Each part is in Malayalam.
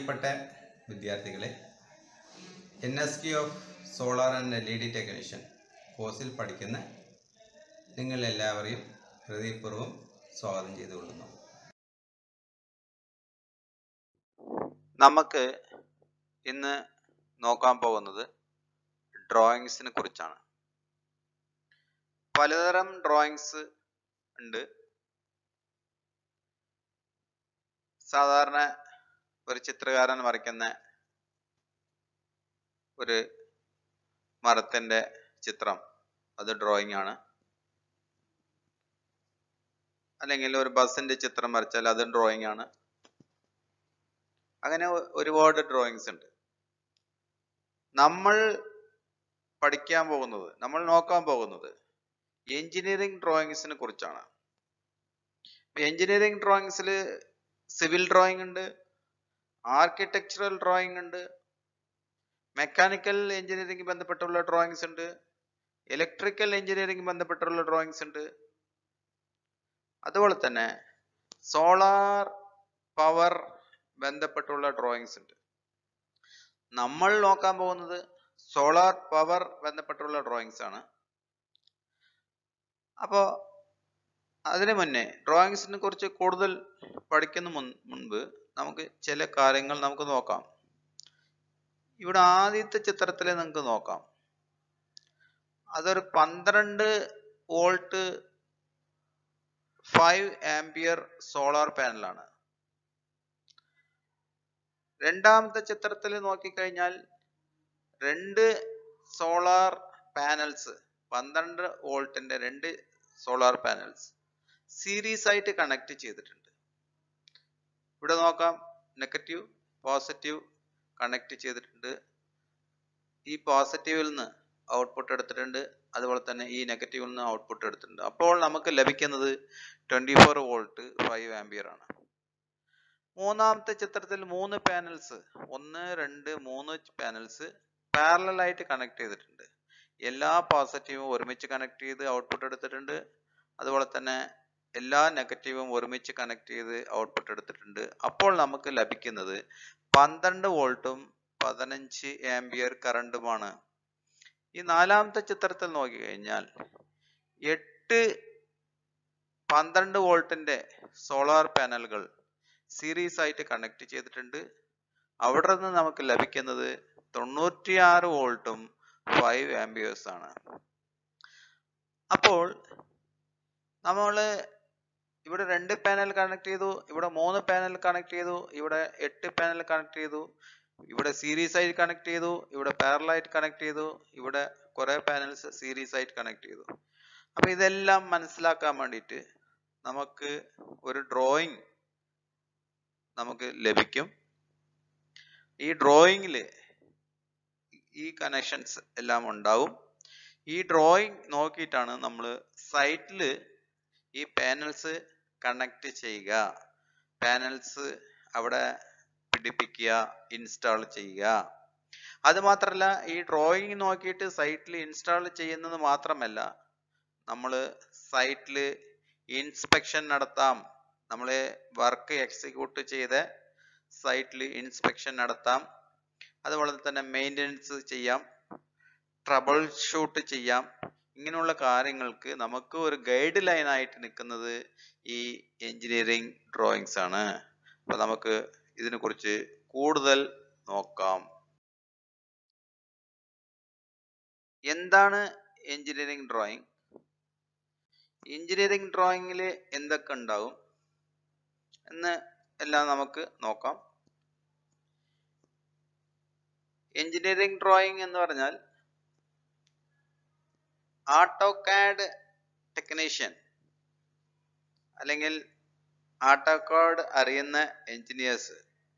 പ്രിയപ്പെട്ട വിദ്യാർത്ഥികളെ N S T of solar and L E D technician കോഴ്സിൽ പഠിക്കുന്ന നിങ്ങൾ എല്ലാവരെയും ഹൃദയപൂർവ്വം സ്വാഗതം ചെയ്തുകൊള്ളുന്നു നമുക്ക് ഇന്ന് നോക്കാൻ പോകുന്നത് ഡ്രോയിങ്സിനെ കുറിച്ചാണ് പലതരം ഡ്രോയിങ്സ് ഉണ്ട് സാധാരണ ഒരു ചിത്രകാരൻ വരയ്ക്കുന്ന ഒരു മരത്തിന്റെ ചിത്രം അത് ഡ്രോയിങ് ആണ് അല്ലെങ്കിൽ ഒരു ബസിന്റെ ചിത്രം വരച്ചാൽ അത് ഡ്രോയിങ് ആണ് അങ്ങനെ ഒ- ഒരുപാട് ഡ്രോയിങ്സ് ഉണ്ട് നമ്മൾ പഠിക്കാൻ പോകുന്നത് നമ്മൾ നോക്കാൻ പോകുന്നത് എഞ്ചിനീയറിംഗ് ഡ്രോയിങ്സിനെ കുറിച്ചാണ് എഞ്ചിനീയറിംഗ് ഡ്രോയിങ്സിൽ സിവിൽ ഡ്രോയിങ് ഉണ്ട് ആർക്കിടെക്ചറൽ ഡ്രോയിങ് ഉണ്ട് മെക്കാനിക്കൽ എഞ്ചിനീയറിംഗ് ബന്ധപ്പെട്ടുള്ള ഡ്രോയിങ്സ് ഉണ്ട് ഇലക്ട്രിക്കൽ എഞ്ചിനീയറിംഗ് ബന്ധപ്പെട്ടുള്ള ഡ്രോയിങ്സ് ഉണ്ട് അതുപോലെ തന്നെ സോളാർ പവർ ബന്ധപ്പെട്ടുള്ള ഡ്രോയിങ്സ് ഉണ്ട് നമ്മൾ നോക്കാൻ പോകുന്നത് സോളാർ പവർ ബന്ധപ്പെട്ടുള്ള ഡ്രോയിങ്സ് ആണ് അപ്പോൾ അതിനു മുന്നേ ഡ്രോയിങ്സിനെ കുറിച്ച് കൂടുതൽ പഠിക്കുന്ന മുൻ മുൻപ് നമുക്ക് ചില കാര്യങ്ങൾ നമുക്ക് നോക്കാം ഇവിടെ ആദ്യത്തെ ചിത്രത്തിൽ നിങ്ങൾക്ക് നോക്കാം അതൊരു പന്ത്രണ്ട് വോൾട്ട് ഫൈവ് ആംപിയർ സോളാർ പാനലാണ് രണ്ടാമത്തെ ചിത്രത്തിൽ നോക്കിക്കഴിഞ്ഞാൽ രണ്ട് സോളാർ പാനൽസ് പന്ത്രണ്ട് വോൾട്ടിന്റെ രണ്ട് സോളാർ പാനൽസ് സീരീസ് ആയിട്ട് കണക്ട് ചെയ്തിട്ടുണ്ട് ഇവിടെ നോക്കാം നെഗറ്റീവ് പോസിറ്റീവ് കണക്ട് ചെയ്തിട്ടുണ്ട് ഈ പോസിറ്റീവിൽ നിന്ന് ഔട്ട്പുട്ട് എടുത്തിട്ടുണ്ട് അതുപോലെ തന്നെ ഈ നെഗറ്റീവിൽ നിന്ന് ഔട്ട്പുട്ട് എടുത്തിട്ടുണ്ട് അപ്പോൾ നമുക്ക് ലഭിക്കുന്നത് twenty four volt five ampere ആണ് മൂന്നാമത്തെ ചിത്രത്തിൽ മൂന്ന് പാനൽസ് ഒന്ന് രണ്ട് മൂന്ന് പാനൽസ് പാരലൽ ആയിട്ട് കണക്ട് ചെയ്തിട്ടുണ്ട് എല്ലാ പോസിറ്റീവും ഒരുമിച്ച് കണക്ട് ചെയ്ത് ഔട്ട്പുട്ട് എടുത്തിട്ടുണ്ട് അതുപോലെ തന്നെ എല്ലാ നെഗറ്റീവും ഒരുമിച്ച് കണക്ട് ചെയ്ത് ഔട്ട്പുട്ട് എടുത്തിട്ടുണ്ട് അപ്പോൾ നമുക്ക് ലഭിക്കുന്നത് പന്ത്രണ്ട് വോൾട്ടും പതിനഞ്ച് ആംബിയർ കറണ്ടുമാണ് ഈ നാലാമത്തെ ചിത്രത്തിൽ നോക്കിക്കഴിഞ്ഞാൽ എട്ട് പന്ത്രണ്ട് വോൾട്ടിന്റെ സോളാർ പാനലുകൾ സീരീസ് ആയിട്ട് കണക്ട് ചെയ്തിട്ടുണ്ട് അവിടെ നിന്ന് നമുക്ക് ലഭിക്കുന്നത് തൊണ്ണൂറ്റിയാറ് വോൾട്ടും ഫൈവ് ആംബിയേഴ്സ് ആണ് അപ്പോൾ നമ്മൾ ഇവിടെ രണ്ട് പാനൽ കണക്ട് ചെയ്തു ഇവിടെ മൂന്ന് പാനൽ കണക്ട് ചെയ്തു ഇവിടെ എട്ട് പാനൽ കണക്ട് ചെയ്തു ഇവിടെ സീരീസ് ആയിട്ട് കണക്ട് ചെയ്തു ഇവിടെ പാരലൽ ആയിട്ട് കണക്ട് ചെയ്തു ഇവിടെ കുറെ പാനൽസ് സീരീസ് ആയിട്ട് കണക്ട് ചെയ്തു അപ്പൊ ഇതെല്ലാം മനസ്സിലാക്കാൻ വേണ്ടിയിട്ട് നമുക്ക് ഒരു ഡ്രോയിങ് നമുക്ക് ലഭിക്കും ഈ ഡ്രോയിങ്ങിൽ ഈ കണക്ഷൻസ് എല്ലാം ഉണ്ടാവും ഈ ഡ്രോയിങ് നോക്കിയിട്ടാണ് നമ്മൾ സൈറ്റിൽ ഈ പാനൽസ് കണക്ട് ചെയ്യുക പാനൽസ് അവിടെ പിടിപ്പിക്കുക ഇൻസ്റ്റാൾ ചെയ്യുക അത് മാത്രമല്ല ഈ ഡ്രോയിങ് നോക്കിയിട്ട് സൈറ്റിൽ ഇൻസ്റ്റാൾ ചെയ്യുന്നത് മാത്രമല്ല നമ്മൾ സൈറ്റിൽ ഇൻസ്പെക്ഷൻ നടത്താം നമ്മൾ വർക്ക് എക്സിക്യൂട്ട് ചെയ്ത് സൈറ്റിൽ ഇൻസ്പെക്ഷൻ നടത്താം അതുപോലെ തന്നെ മെയിൻ്റനൻസ് ചെയ്യാം ട്രബിൾ ഷൂട്ട് ചെയ്യാം ഇങ്ങനെയുള്ള കാര്യങ്ങൾക്ക് നമുക്ക് ഒരു ഗൈഡ് ലൈൻ ആയിട്ട് നിൽക്കുന്നത് ഈ എഞ്ചിനീയറിംഗ് ഡ്രോയിങ്സ് ആണ് അപ്പൊ നമുക്ക് ഇതിനെക്കുറിച്ച് കൂടുതൽ നോക്കാം എന്താണ് എഞ്ചിനീയറിംഗ് ഡ്രോയിങ് എഞ്ചിനീയറിംഗ് ഡ്രോയിങ്ങിൽ എന്തൊക്കെ ഉണ്ടാവും എന്ന് എല്ലാം നമുക്ക് നോക്കാം എഞ്ചിനീയറിംഗ് ഡ്രോയിങ് എന്ന് പറഞ്ഞാൽ ആട്ടോകാഡ് ടെക്നീഷ്യൻ അല്ലെങ്കിൽ ആട്ടോകാഡ് അറിയുന്ന എഞ്ചിനീയേഴ്സ്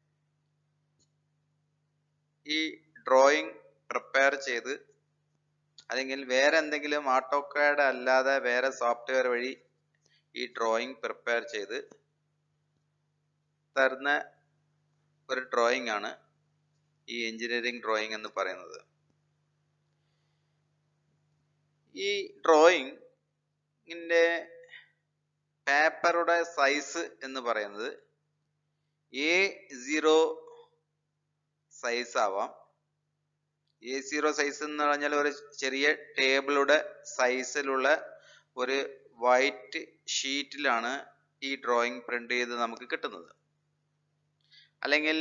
ഈ ഡ്രോയിങ് പ്രിപ്പയർ ചെയ്ത് അല്ലെങ്കിൽ വേറെ എന്തെങ്കിലും ആട്ടോകാഡ് അല്ലാതെ വേറെ സോഫ്റ്റ്വെയർ വഴി ഈ ഡ്രോയിങ് പ്രിപ്പയർ ചെയ്ത് തരുന്ന ഒരു ഡ്രോയിങ് ആണ് ഈ എഞ്ചിനീയറിംഗ് ഡ്രോയിങ് എന്ന് പറയുന്നത് ഈ ഡ്രോയിങ്ങിൻ്റെ പേപ്പറുടെ സൈസ് എന്ന് പറയുന്നത് എ സീറോ സൈസ് ആവാം എ സീറോ സൈസ് എന്ന് പറഞ്ഞാൽ ഒരു ചെറിയ ടേബിളുടെ സൈസിലുള്ള ഒരു വൈറ്റ് ഷീറ്റിലാണ് ഈ ഡ്രോയിങ് പ്രിന്റ് ചെയ്ത് നമുക്ക് കിട്ടുന്നത് അല്ലെങ്കിൽ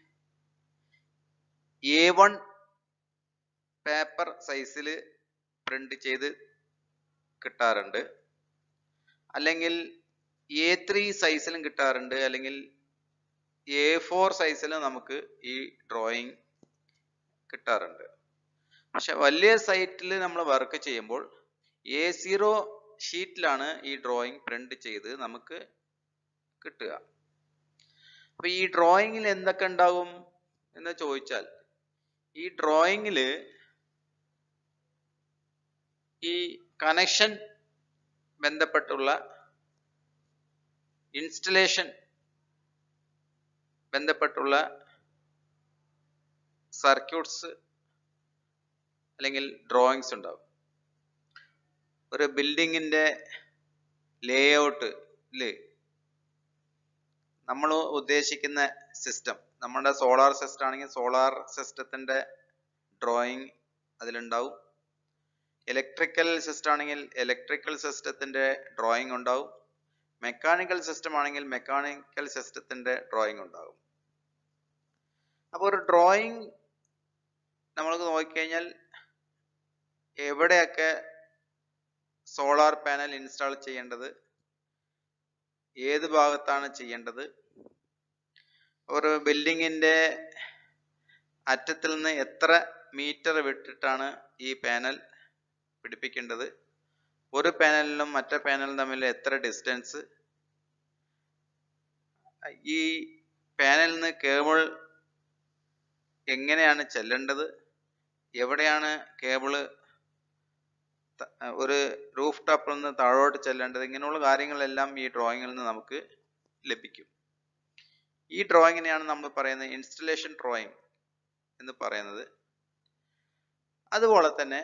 എ വൺ പേപ്പർ സൈസിൽ പ്രിന്റ് ചെയ്ത് കിട്ടാറുണ്ട് അല്ലെങ്കിൽ എ ത്രീ സൈസിലും കിട്ടാറുണ്ട് അല്ലെങ്കിൽ എ ഫോർ സൈസിലും നമുക്ക് ഈ ഡ്രോയിങ് കിട്ടാറുണ്ട് പക്ഷെ വലിയ സൈറ്റിൽ നമ്മൾ വർക്ക് ചെയ്യുമ്പോൾ എ സീറോ ഷീറ്റിലാണ് ഈ ഡ്രോയിങ് പ്രിന്റ് ചെയ്ത് നമുക്ക് കിട്ടുക അപ്പൊ ഈ ഡ്രോയിങ്ങിൽ എന്തൊക്കെ ഉണ്ടാകും എന്ന് ചോദിച്ചാൽ ഈ ഡ്രോയിങ്ങിൽ ഈ കണക്ഷൻ ബന്ധപ്പെട്ടുള്ള ഇൻസ്റ്റലേഷൻ ബന്ധപ്പെട്ടുള്ള സർക്യൂട്ട്സ് അല്ലെങ്കിൽ ഡ്രോയിങ്സ് ഉണ്ടാവും ഒരു ബിൽഡിങ്ങിന്റെ ലേഔട്ട് ഇല്ലേ നമ്മൾ ഉദ്ദേശിക്കുന്ന സിസ്റ്റം നമ്മുടെ സോളാർ സിസ്റ്റം ആണെങ്കിൽ സോളാർ സിസ്റ്റത്തിന്റെ ഡ്രോയിങ് അതിലുണ്ടാവും ഇലക്ട്രിക്കൽ സിസ്റ്റം ആണെങ്കിൽ ഇലക്ട്രിക്കൽ സിസ്റ്റത്തിന്റെ ഡ്രോയിങ് ഉണ്ടാവും മെക്കാനിക്കൽ സിസ്റ്റം ആണെങ്കിൽ മെക്കാനിക്കൽ സിസ്റ്റത്തിന്റെ ഡ്രോയിങ് ഉണ്ടാവും അപ്പോൾ ഒരു ഡ്രോയിങ് നമ്മൾക്ക് നോക്കിക്കഴിഞ്ഞാൽ എവിടെയൊക്കെ സോളാർ പാനൽ ഇൻസ്റ്റാൾ ചെയ്യേണ്ടത് ഏത് ഭാഗത്താണ് ചെയ്യേണ്ടത് ഒരു ബിൽഡിങ്ങിന്റെ അറ്റത്തിൽ നിന്ന് എത്ര മീറ്റർ വിട്ടിട്ടാണ് ഈ പാനൽ പിടിപ്പിക്കേണ്ടത് ഒരു പാനലിനും മറ്റേ പാനലും തമ്മിൽ എത്ര ഡിസ്റ്റൻസ് ഈ പാനലിൽ നിന്ന് കേബിൾ എങ്ങനെയാണ് ചെല്ലേണ്ടത് എവിടെയാണ് കേബിള് ഒരു റൂഫ് ടോപ്പിൽ നിന്ന് താഴോട്ട് ചെല്ലേണ്ടത് ഇങ്ങനെയുള്ള കാര്യങ്ങളെല്ലാം ഈ ഡ്രോയിങ്ങിൽ നിന്ന് നമുക്ക് ലഭിക്കും ഈ ഡ്രോയിങ്ങിനെയാണ് നമ്മൾ പറയുന്നത് ഇൻസ്റ്റലേഷൻ ഡ്രോയിങ് എന്ന് പറയുന്നത് അതുപോലെ തന്നെ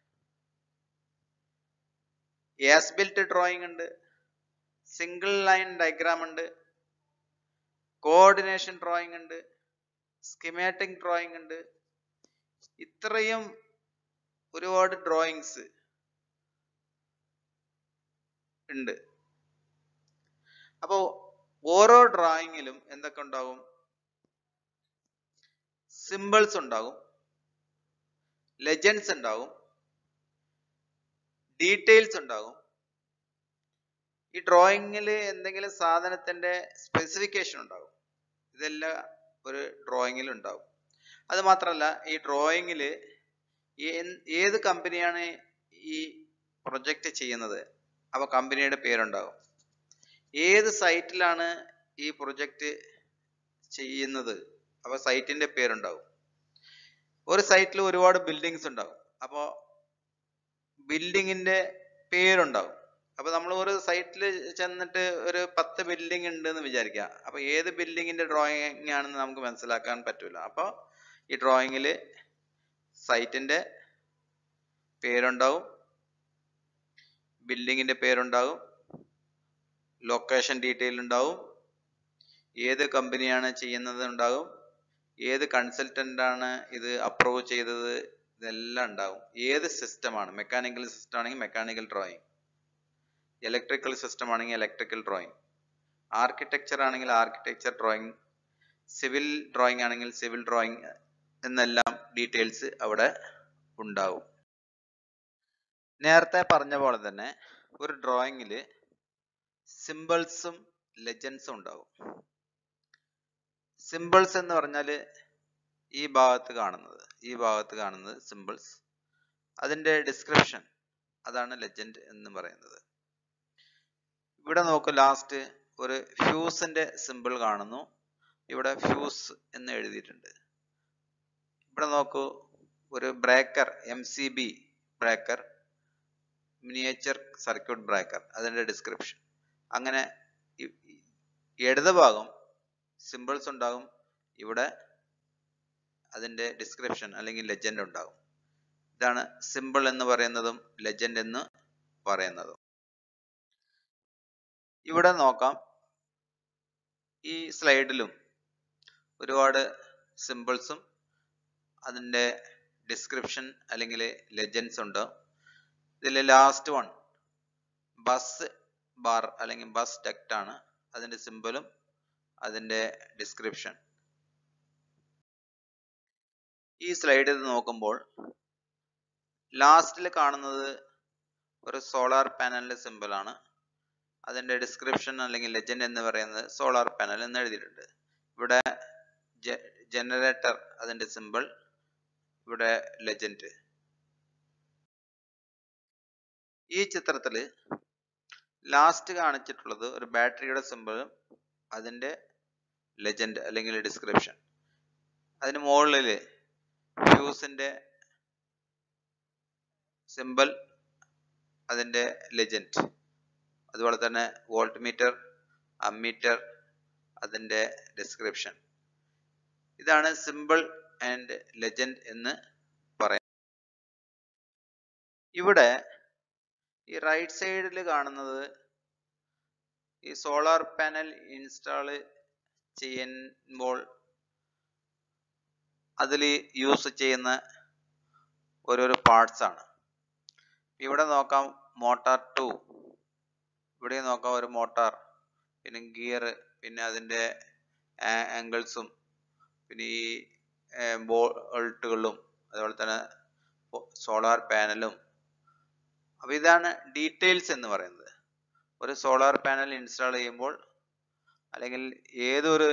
എസ് ബിൽറ്റ് ഡ്രോയിങ് ഉണ്ട് സിംഗിൾ ലൈൻ ഡയഗ്രാം ഉണ്ട് കോർഡിനേഷൻ ഡ്രോയിങ് ഉണ്ട് സ്കിമാറ്റിക് ഡ്രോയിങ് ഉണ്ട് ഇത്രയും ഒരുപാട് ഡ്രോയിങ്സ് ഉണ്ട് അപ്പോ ഓരോ ഡ്രോയിങ്ങിലും എന്തൊക്കെ ഉണ്ടാകും സിമ്പിൾസ് ഉണ്ടാകും ലെജൻഡ്സ് ഉണ്ടാകും ഡീറ്റെയിൽസ് ഉണ്ടാകും ഈ ഡ്രോയിങ്ങിൽ എന്തെങ്കിലും സാധനത്തിന്റെ സ്പെസിഫിക്കേഷൻ ഉണ്ടാകും ഇതെല്ലാം ഒരു ഡ്രോയിങ്ങിൽ ഉണ്ടാകും അത് മാത്രമല്ല ഈ ഡ്രോയിങ്ങിൽ ഏത് കമ്പനിയാണ് ഈ പ്രൊജക്റ്റ് ചെയ്യുന്നത് അപ്പോൾ കമ്പനിയുടെ പേരുണ്ടാകും ഏത് സൈറ്റിലാണ് ഈ പ്രൊജക്റ്റ് ചെയ്യുന്നത് അപ്പോൾ സൈറ്റിന്റെ പേരുണ്ടാകും ഒരു സൈറ്റിൽ ഒരുപാട് ബിൽഡിങ്സ് ഉണ്ടാകും അപ്പോൾ ബിൽഡിങ്ങിന്റെ പേരുണ്ടാകും അപ്പൊ നമ്മൾ ഒരു സൈറ്റിൽ ചെന്നിട്ട് ഒരു പത്ത് ബിൽഡിംഗ് ഉണ്ട് എന്ന് വിചാരിക്കുക അപ്പൊ ഏത് ബിൽഡിങ്ങിന്റെ ഡ്രോയിങ് ആണെന്ന് നമുക്ക് മനസ്സിലാക്കാൻ പറ്റൂല അപ്പോൾ ഈ ഡ്രോയിങ്ങിൽ സൈറ്റിന്റെ പേരുണ്ടാവും ബിൽഡിങ്ങിന്റെ പേരുണ്ടാവും ലൊക്കേഷൻ ഡീറ്റെയിൽ ഉണ്ടാവും ഏത് കമ്പനിയാണ് ചെയ്യുന്നത് ഉണ്ടാകും ഏത് കൺസൾട്ടന്റ് ആണ് ഇത് അപ്രൂവ് ചെയ്തത് ഇതെല്ലാം ഉണ്ടാവും ഏത് സിസ്റ്റമാണ് മെക്കാനിക്കൽ സിസ്റ്റം ആണെങ്കിൽ മെക്കാനിക്കൽ ഡ്രോയിങ് ഇലക്ട്രിക്കൽ സിസ്റ്റം ആണെങ്കിൽ ഇലക്ട്രിക്കൽ ഡ്രോയിങ് ആർക്കിടെക്ചർ ആണെങ്കിൽ ആർക്കിടെക്ചർ ഡ്രോയിങ് സിവിൽ ഡ്രോയിങ് ആണെങ്കിൽ സിവിൽ ഡ്രോയിങ് എന്നെല്ലാം ഡീറ്റെയിൽസ് അവിടെ ഉണ്ടാവും നേരത്തെ പറഞ്ഞ പോലെ തന്നെ ഒരു ഡ്രോയിങ്ങിൽ സിമ്പിൾസും ലെജൻസും ഉണ്ടാവും സിമ്പിൾസ് എന്ന് പറഞ്ഞാൽ ഈ ഭാഗത്ത് കാണുന്നത് ഈ ഭാഗത്ത് കാണുന്നത് സിമ്പിൾസ് അതിന്റെ ഡിസ്ക്രിപ്ഷൻ അതാണ് ലെജൻഡ് എന്ന് പറയുന്നത് ഇവിടെ നോക്കൂ ലാസ്റ്റ് ഒരു ഫ്യൂസിന്റെ സിമ്പിൾ കാണുന്നു ഇവിടെ ഫ്യൂസ് എന്ന് എഴുതിയിട്ടുണ്ട് ഇവിടെ നോക്കൂ ഒരു breaker M C B breaker miniature circuit breaker അതിന്റെ ഡിസ്ക്രിപ്ഷൻ അങ്ങനെ ഇടത് ഭാഗം സിമ്പിൾസ് ഉണ്ടാകും ഇവിടെ അതിന്റെ ഡിസ്ക്രിപ്ഷൻ അല്ലെങ്കിൽ ലെജൻഡ് ഉണ്ടാകും ഇതാണ് സിമ്പിൾ എന്ന് പറയുന്നതും ലെജൻഡ് എന്ന് പറയുന്നതും ഇവിടെ നോക്കാം ഈ സ്ലൈഡിലും ഒരുപാട് സിമ്പിൾസും അതിൻ്റെ ഡിസ്ക്രിപ്ഷൻ അല്ലെങ്കിൽ ലെജൻസ് ഉണ്ട് ഇതിൽ ലാസ്റ്റ് വൺ ബസ് ബാർ അല്ലെങ്കിൽ ബസ് ടെക്റ്റ് ആണ് അതിൻ്റെ സിമ്പലും അതിൻ്റെ ഡിസ്ക്രിപ്ഷൻ ഈ സ്ലൈഡിൽ നോക്കുമ്പോൾ ലാസ്റ്റിൽ കാണുന്നത് ഒരു സോളാർ പാനലിന്റെ സിമ്പിൾ ആണ് അതിന്റെ ഡിസ്ക്രിപ്ഷൻ അല്ലെങ്കിൽ ലെജൻഡ് എന്ന് പറയുന്നത് സോളാർ പാനൽ എന്ന് എഴുതിയിട്ടുണ്ട് ഇവിടെ ജനറേറ്റർ അതിന്റെ സിമ്പിൾ ഇവിടെ ലെജൻഡ് ഈ ചിത്രത്തിൽ ലാസ്റ്റ് കാണിച്ചിട്ടുള്ളത് ഒരു ബാറ്ററിയുടെ സിമ്പിളും അതിന്റെ ലെജൻഡ് അല്ലെങ്കിൽ ഡിസ്ക്രിപ്ഷൻ അതിന് മുകളിൽ ഫ്യൂസിന്റെ സിമ്പിൾ അതിന്റെ ലെജൻഡ് അതുപോലെ തന്നെ വോൾട്ട് മീറ്റർ അമ്മീറ്റർ അതിന്റെ ഡിസ്ക്രിപ്ഷൻ ഇതാണ് സിമ്പിൾ ആൻഡ് ലെജൻഡ് എന്ന് പറയാം ഇവിടെ ഈ റൈറ്റ് സൈഡിൽ കാണുന്നത് ഈ സോളാർ പാനൽ ഇൻസ്റ്റാൾ ചെയ്യുമ്പോൾ അതിൽ യൂസ് ചെയ്യുന്ന ഓരോരോ പാർട്സ് ആണ് ഇവിടെ നോക്കാം മോട്ടാർ ടു ഇവിടെ നോക്കാം ഒരു മോട്ടാർ പിന്നെ ഗിയർ പിന്നെ അതിൻ്റെ ആംഗിൾസും പിന്നെ ഈ ബോൾട്ടുകളും അതുപോലെ തന്നെ സോളാർ പാനലും അപ്പോൾ ഇതാണ് ഡീറ്റെയിൽസ് എന്ന് പറയുന്നത് ഒരു സോളാർ പാനൽ ഇൻസ്റ്റാൾ ചെയ്യുമ്പോൾ അല്ലെങ്കിൽ ഏതൊരു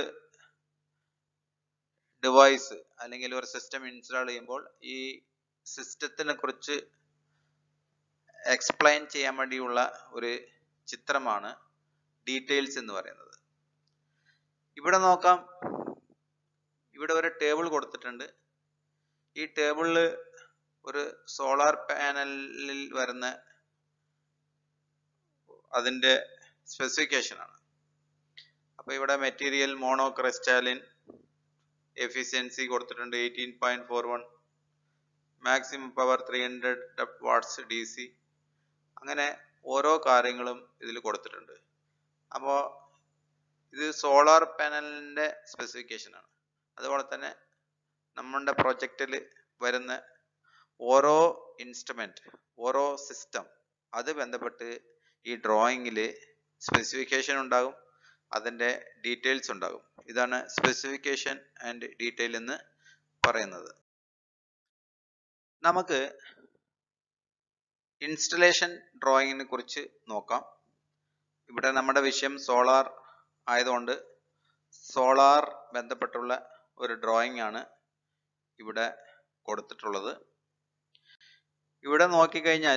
ഡിവൈസ് അല്ലെങ്കിൽ ഒരു സിസ്റ്റം ഇൻസ്റ്റാൾ ചെയ്യുമ്പോൾ ഈ സിസ്റ്റത്തിനെ കുറിച്ച് എക്സ്പ്ലെയിൻ ചെയ്യാൻ വേണ്ടിയുള്ള ഒരു ചിത്രമാണ് ഡീറ്റെയിൽസ് എന്ന് പറയുന്നത് ഇവിടെ നോക്കാം ഇവിടെ ഒരു ടേബിൾ കൊടുത്തിട്ടുണ്ട് ഈ ടേബിളിൽ ഒരു സോളാർ പാനലിൽ വരുന്ന അതിൻ്റെ സ്പെസിഫിക്കേഷൻ ആണ് അപ്പോൾ ഇവിടെ മെറ്റീരിയൽ മോണോ ക്രിസ്റ്റാലിൻ എഫിഷ്യൻസി കൊടുത്തിട്ടുണ്ട് eighteen point four one maximum power three hundred watts D C അങ്ങനെ ഓരോ കാര്യങ്ങളും ഇതിൽ കൊടുത്തിട്ടുണ്ട് അപ്പോൾ ഇത് സോളാർ പാനലിൻ്റെ സ്പെസിഫിക്കേഷൻ ആണ് അതുപോലെ തന്നെ നമ്മുടെ പ്രൊജക്റ്റിൽ വരുന്ന ഓരോ ഇൻസ്ട്രുമെന്റ് ഓരോ സിസ്റ്റം അത് ബന്ധപ്പെട്ട് ഈ ഡ്രോയിങ്ങിൽ സ്പെസിഫിക്കേഷൻ ഉണ്ടാകും അതിൻ്റെ ഡീറ്റെയിൽസ് ഉണ്ടാകും ഇതാണ് സ്പെസിഫിക്കേഷൻ ആൻഡ് ഡീറ്റെയിൽ എന്ന് പറയുന്നത് നമുക്ക് ഇൻസ്റ്റലേഷൻ ഡ്രോയിങ്ങിനെ കുറിച്ച് നോക്കാം ഇവിടെ നമ്മുടെ വിഷയം സോളാർ ആയതുകൊണ്ട് സോളാർ ബന്ധപ്പെട്ടുള്ള ഒരു ഡ്രോയിങ് ആണ് ഇവിടെ കൊടുത്തിട്ടുള്ളത് ഇവിടെ നോക്കിക്കഴിഞ്ഞാൽ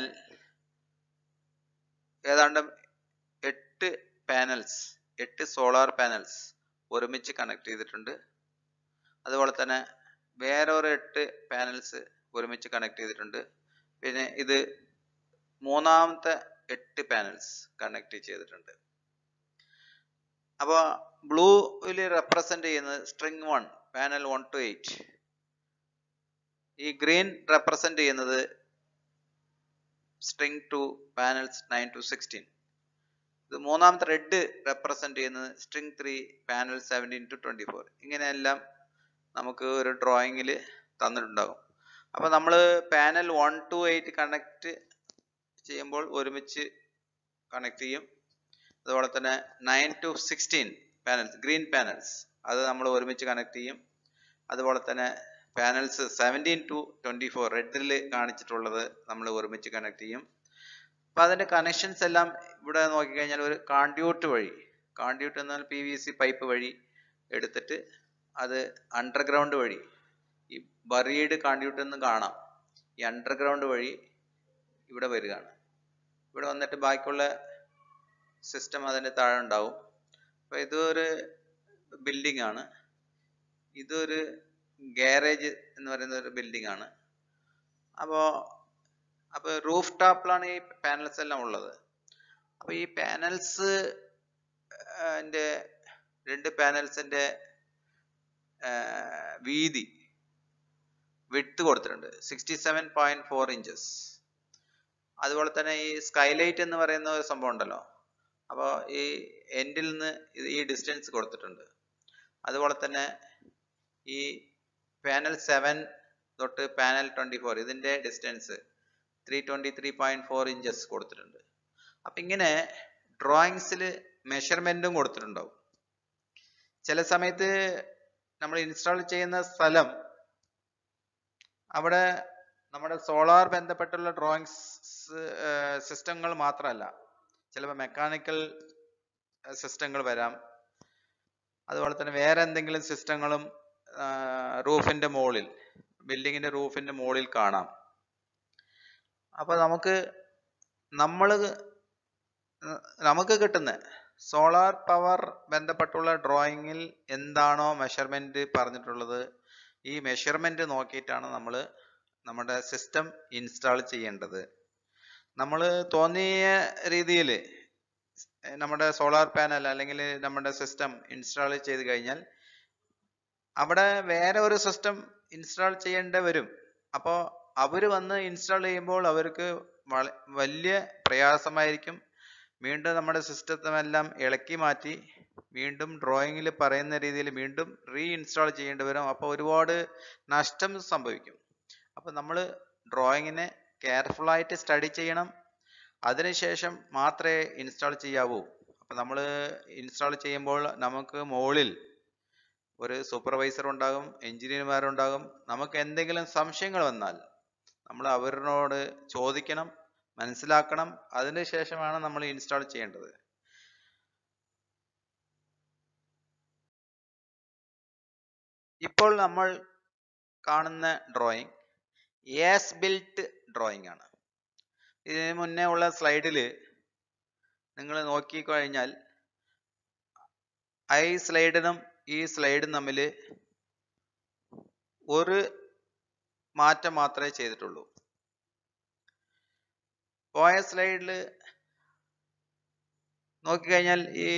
ഏതാണ്ട് എട്ട് പാനൽസ് എട്ട് സോളാർ പാനൽസ് ഒരുമിച്ച് കണക്ട് ചെയ്തിട്ടുണ്ട് അതുപോലെ തന്നെ വേറൊരു എട്ട് പാനൽസ് ഒരുമിച്ച് കണക്ട് ചെയ്തിട്ടുണ്ട് പിന്നെ ഇത് മൂന്നാമത്തെ എട്ട് പാനൽസ് കണക്ട് ചെയ്തിട്ടുണ്ട് അപ്പോൾ ബ്ലൂവിൽ റെപ്രസെന്റ് ചെയ്യുന്നത് string one panel one to eight ഈ ഗ്രീൻ റെപ്രസെന്റ് ചെയ്യുന്നത് string two panels nine to sixteen ഇത് മൂന്നാമത്തെ റെഡ് റെപ്രസെന്റ് ചെയ്യുന്നത് string three panel seventeen to twenty four ഇങ്ങനെയെല്ലാം നമുക്ക് ഒരു ഡ്രോയിങ്ങിൽ തന്നിട്ടുണ്ടാകും അപ്പോൾ നമ്മൾ panel one to eight connect ചെയ്യുമ്പോൾ ഒരുമിച്ച് കണക്ട് ചെയ്യും അതുപോലെ തന്നെ nine to sixteen panels green panels അത് നമ്മൾ ഒരുമിച്ച് കണക്ട് ചെയ്യും അതുപോലെ തന്നെ panels seventeen to twenty four റെഡിൽ കാണിച്ചിട്ടുള്ളത് നമ്മൾ ഒരുമിച്ച് കണക്ട് ചെയ്യും അപ്പം അതിൻ്റെ കണക്ഷൻസ് എല്ലാം ഇവിടെ നോക്കിക്കഴിഞ്ഞാൽ ഒരു കാൺഡ്യൂട്ട് വഴി കാൺഡ്യൂട്ട് എന്നാൽ പി വി സി പൈപ്പ് വഴി എടുത്തിട്ട് അത് അണ്ടർഗ്രൗണ്ട് വഴി ഈ ബറീഡ് കാൺഡ്യൂട്ട് എന്ന് കാണാം ഈ അണ്ടർഗ്രൗണ്ട് വഴി ഇവിടെ വരികയാണ് ഇവിടെ വന്നിട്ട് ബാക്കിയുള്ള സിസ്റ്റം അതിൻ്റെ താഴെ ഉണ്ടാവും അപ്പോൾ ഇതൊരു ബിൽഡിംഗ് ആണ് ഇതൊരു ഗാരേജ് എന്ന് പറയുന്ന ഒരു ബിൽഡിംഗ് ആണ് അപ്പോൾ അപ്പോൾ റൂഫ് ടോപ്പിലാണ് ഈ പാനൽസ് എല്ലാം ഉള്ളത് അപ്പോൾ ഈ പാനൽസ് ൻ്റെ രണ്ട് പാനൽസിൻ്റെ വീതി വിട്ട് കൊടുത്തിട്ടുണ്ട് sixty seven point four inches അതുപോലെ തന്നെ ഈ സ്കൈലൈറ്റ് എന്ന് പറയുന്ന ഒരു സംഭവം ഉണ്ടല്ലോ അപ്പോൾ ഈ എൻഡിൽ നിന്ന് ഇത് ഈ ഡിസ്റ്റൻസ് കൊടുത്തിട്ടുണ്ട് അതുപോലെ തന്നെ ഈ പാനൽ സെവൻ തൊട്ട് പാനൽ ട്വൻറ്റി ഫോർ ഇതിൻ്റെ distance three twenty three point four inches കൊടുത്തിട്ടുണ്ട് അപ്പം ഇങ്ങനെ ഡ്രോയിങ്സിൽ മെഷർമെൻറ്റും കൊടുത്തിട്ടുണ്ടാവും ചില സമയത്ത് നമ്മൾ ഇൻസ്റ്റാൾ ചെയ്യുന്ന സ്ഥലം അവിടെ നമ്മുടെ സോളാർ ബന്ധപ്പെട്ടുള്ള ഡ്രോയിങ്സ് സിസ്റ്റങ്ങൾ മാത്രമല്ല ചിലപ്പോൾ മെക്കാനിക്കൽ സിസ്റ്റങ്ങൾ വരാം അതുപോലെ തന്നെ വേറെ എന്തെങ്കിലും സിസ്റ്റങ്ങളും റൂഫിന്റെ മുകളിൽ ബിൽഡിങ്ങിന്റെ റൂഫിന്റെ മുകളിൽ കാണാം അപ്പൊ നമുക്ക് നമ്മൾ നമുക്ക് കിട്ടുന്ന സോളാർ പവർ ബന്ധപ്പെട്ടുള്ള ഡ്രോയിങ്ങിൽ എന്താണോ മെഷർമെന്റ് പറഞ്ഞിട്ടുള്ളത് ഈ മെഷർമെന്റ് നോക്കിയിട്ടാണ് നമ്മൾ നമ്മുടെ സിസ്റ്റം ഇൻസ്റ്റാൾ ചെയ്യേണ്ടത് നമ്മൾ തോന്നിയ രീതിയിൽ നമ്മുടെ സോളാർ പാനൽ അല്ലെങ്കിൽ നമ്മുടെ സിസ്റ്റം ഇൻസ്റ്റാൾ ചെയ്ത് കഴിഞ്ഞാൽ അവിടെ വേറെ ഒരു സിസ്റ്റം ഇൻസ്റ്റാൾ ചെയ്യേണ്ടി വരും അപ്പോൾ അവർ വന്ന് ഇൻസ്റ്റാൾ ചെയ്യുമ്പോൾ അവർക്ക് വള- വലിയ പ്രയാസമായിരിക്കും വീണ്ടും നമ്മുടെ സിസ്റ്റമെല്ലാം ഇളക്കി മാറ്റി വീണ്ടും ഡ്രോയിങ്ങിൽ പറയുന്ന രീതിയിൽ വീണ്ടും റീ ഇൻസ്റ്റാൾ ചെയ്യേണ്ടി വരും അപ്പോൾ ഒരുപാട് നഷ്ടം സംഭവിക്കും അപ്പോൾ നമ്മൾ ഡ്രോയിങ്ങിനെ കെയർഫുൾ ആയിട്ട് സ്റ്റഡി ചെയ്യണം അതിനുശേഷം മാത്രമേ ഇൻസ്റ്റാൾ ചെയ്യാവൂ അപ്പോൾ നമ്മൾ ഇൻസ്റ്റാൾ ചെയ്യുമ്പോൾ നമുക്ക് മുകളിൽ ഒരു സൂപ്പർവൈസർ ഉണ്ടാകും എഞ്ചിനീയർമാരുണ്ടാകും നമുക്ക് എന്തെങ്കിലും സംശയങ്ങൾ വന്നാൽ നമ്മൾ അവരോട് ചോദിക്കണം മനസ്സിലാക്കണം അതിന് ശേഷമാണ് നമ്മൾ ഇൻസ്റ്റാൾ ചെയ്യേണ്ടത് ഇപ്പോൾ നമ്മൾ കാണുന്ന ഡ്രോയിങ് ഏസ് ബിൽറ്റ് ഡ്രോയിങ് ആണ് ഇതിന് മുന്നേ ഉള്ള സ്ലൈഡിൽ നിങ്ങൾ നോക്കിക്കഴിഞ്ഞാൽ ഈ സ്ലൈഡിനും ഈ സ്ലൈഡും തമ്മിൽ ഒരു മാറ്റം മാത്രമേ ചെയ്തിട്ടുള്ളൂ പോയ സ്ലൈഡിൽ നോക്കിക്കഴിഞ്ഞാൽ ഈ